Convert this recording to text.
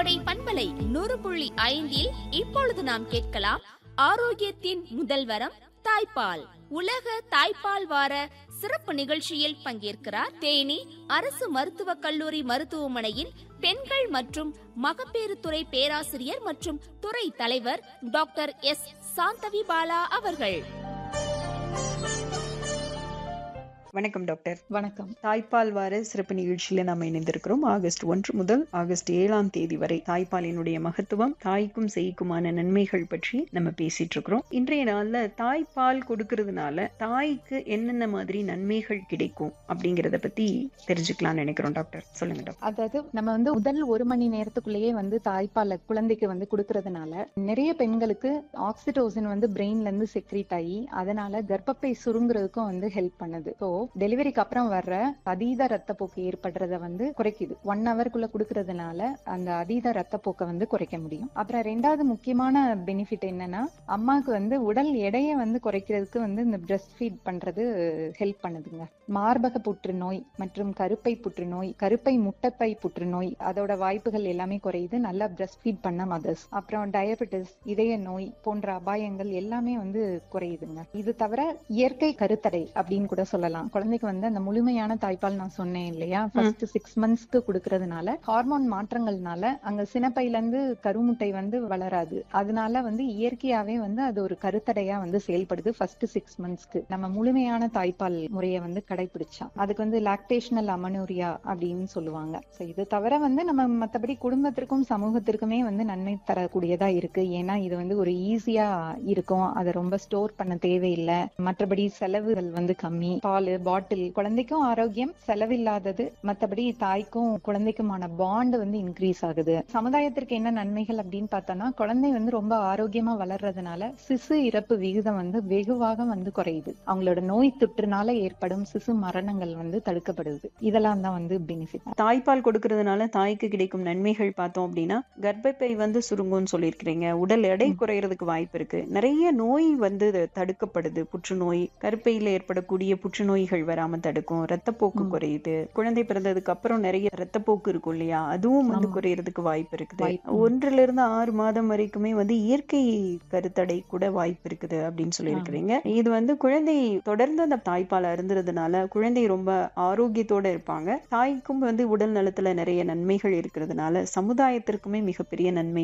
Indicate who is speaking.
Speaker 1: கோடை பண்பலை நூறு புள்ளி ஐந்தில் இப்பொழுது நாம் கேட்கலாம் ஆரோக்கியத்தின் முதல்வரம் தாய்ப்பால் உலக தாய்ப்பால் வார சிறப்பு நிகழ்ச்சியில் பங்கேற்கிறார் தேனி அரசு மருத்துவக் கல்லூரி மருத்துவமனையின் பெண்கள் மற்றும் மகப்பேறு துறை பேராசிரியர் மற்றும் துறை தலைவர் டாக்டர் எஸ் சாந்தவி பாலா அவர்கள்
Speaker 2: வணக்கம் டாக்டர்
Speaker 3: வணக்கம்
Speaker 2: தாய்ப்பால் வார சிறப்பு நிகழ்ச்சியில நாம இணைந்திருக்கிறோம் ஆகஸ்ட் ஒன்று முதல் ஆகஸ்ட் ஏழாம் தேதி வரை தாய்ப்பாலினுடைய மகத்துவம் தாய்க்கும் செய்க்குமான நன்மைகள் பற்றி நம்ம பேசிட்டு இருக்கிறோம் இன்றைய நாள்ல தாய்ப்பால் கொடுக்கறதுனால தாய்க்கு என்னென்ன மாதிரி நன்மைகள் கிடைக்கும் அப்படிங்கறத பத்தி தெரிஞ்சுக்கலாம்னு நினைக்கிறோம் டாக்டர் சொல்லுங்க டாக்டர்
Speaker 3: அதாவது நம்ம வந்து முதல் ஒரு மணி நேரத்துக்குள்ளேயே வந்து தாய்ப்பாலை குழந்தைக்கு வந்து கொடுக்கறதுனால நிறைய பெண்களுக்கு ஆக்சிடோசின் வந்து பிரெயின்ல இருந்து செக்ரீட் ஆகி அதனால கர்ப்பப்பை சுருங்குறதுக்கும் வந்து ஹெல்ப் பண்ணுது ஸோ டெலிவரிக்கு அப்புறம் வர்ற அதீத ரத்தப்போக்கு ஏற்படுறத வந்து குறைக்குது ஒன் ஹவருக்குள்ள கொடுக்கறதுனால அந்த அதீத ரத்தப்போக்கை வந்து குறைக்க முடியும் அப்புறம் ரெண்டாவது முக்கியமான பெனிஃபிட் என்னன்னா அம்மாவுக்கு வந்து உடல் எடையை வந்து குறைக்கிறதுக்கு வந்து இந்த பிரஸ்ட் ஃபீட் பண்றது ஹெல்ப் பண்ணுதுங்க மார்பக புற்றுநோய் மற்றும் கருப்பை புற்றுநோய் கருப்பை முட்டைப்பை புற்றுநோய் அதோட வாய்ப்புகள் எல்லாமே குறையுது நல்லா பிரஸ்ட் ஃபீட் பண்ண மதர்ஸ் அப்புறம் டயபெட்டிஸ் இதய நோய் போன்ற அபாயங்கள் எல்லாமே வந்து குறையுதுங்க இது தவிர இயற்கை கருத்தடை அப்படின்னு கூட சொல்லலாம் குழந்தைக்கு வந்து அந்த முழுமையான தாய்ப்பால் நான் சொன்னேன் இல்லையா ஃபர்ஸ்ட் சிக்ஸ் மந்த்ஸ்க்கு கொடுக்கறதுனால ஹார்மோன் மாற்றங்கள்னால அங்க சினப்பையில இருந்து கருமுட்டை வந்து வளராது அதனால வந்து இயற்கையாவே வந்து அது ஒரு கருத்தடையா வந்து செயல்படுது ஃபர்ஸ்ட் சிக்ஸ் மந்த்ஸ்க்கு நம்ம முழுமையான தாய்ப்பால் முறையை வந்து கடைபிடிச்சா அதுக்கு வந்து லாக்டேஷனல் அமனூரியா அப்படின்னு சொல்லுவாங்க ஸோ இது தவிர வந்து நம்ம மத்தபடி குடும்பத்திற்கும் சமூகத்திற்குமே வந்து நன்மை தரக்கூடியதா இருக்கு ஏன்னா இது வந்து ஒரு ஈஸியா இருக்கும் அதை ரொம்ப ஸ்டோர் பண்ண தேவையில்லை மற்றபடி செலவுகள் வந்து கம்மி பால் பாட்டில் குழந்தைக்கும் ஆரோக்கியம் செலவில்லாதது மத்தபடி தாய்க்கும் குழந்தைக்குமான பாண்ட் வந்து இன்க்ரீஸ் ஆகுது சமுதாயத்திற்கு என்ன நன்மைகள் அப்படின்னு பார்த்தோம்னா குழந்தை வந்து ரொம்ப ஆரோக்கியமா வளர்றதுனால சிசு இறப்பு விகிதம் வந்து வெகுவாக வந்து குறையுது அவங்களோட நோய் தொற்றுனால ஏற்படும் சிசு மரணங்கள் வந்து தடுக்கப்படுது இதெல்லாம் தான் வந்து பெனிஃபிட்
Speaker 2: தாய்ப்பால் கொடுக்கறதுனால தாய்க்கு கிடைக்கும் நன்மைகள் பார்த்தோம் அப்படின்னா கர்ப்பப்பை வந்து சுருங்கும்னு சொல்லியிருக்கிறீங்க உடல் எடை குறையறதுக்கு வாய்ப்பு இருக்கு நிறைய நோய் வந்து தடுக்கப்படுது புற்றுநோய் கருப்பையில ஏற்படக்கூடிய புற்றுநோய்கள் வராம தடுக்கும் ரத்தப்போக்கு
Speaker 3: ம்.
Speaker 2: குறையுது குழந்தை பிறந்ததுக்கு அப்புறம் நிறைய ரத்தப்போக்கு இருக்கும் இல்லையா அதுவும் வந்து
Speaker 3: ஆமா.
Speaker 2: குறையறதுக்கு வாய்ப்பு இருக்குது
Speaker 3: வாய்ப்பு.
Speaker 2: ஒன்றுல இருந்து ஆறு மாதம் வரைக்குமே வந்து இயற்கை கருத்தடை கூட வாய்ப்பு இருக்குது அப்படின்னு சொல்லியிருக்கிறீங்க இது வந்து குழந்தை தொடர்ந்து அந்த தாய்ப்பால் அருந்துறதுனால குழந்தை ரொம்ப ஆரோக்கியத்தோட இருப்பாங்க தாய்க்கும் வந்து உடல் நலத்துல நிறைய நன்மைகள் இருக்கிறதுனால சமுதாயத்திற்குமே மிகப்பெரிய நன்மை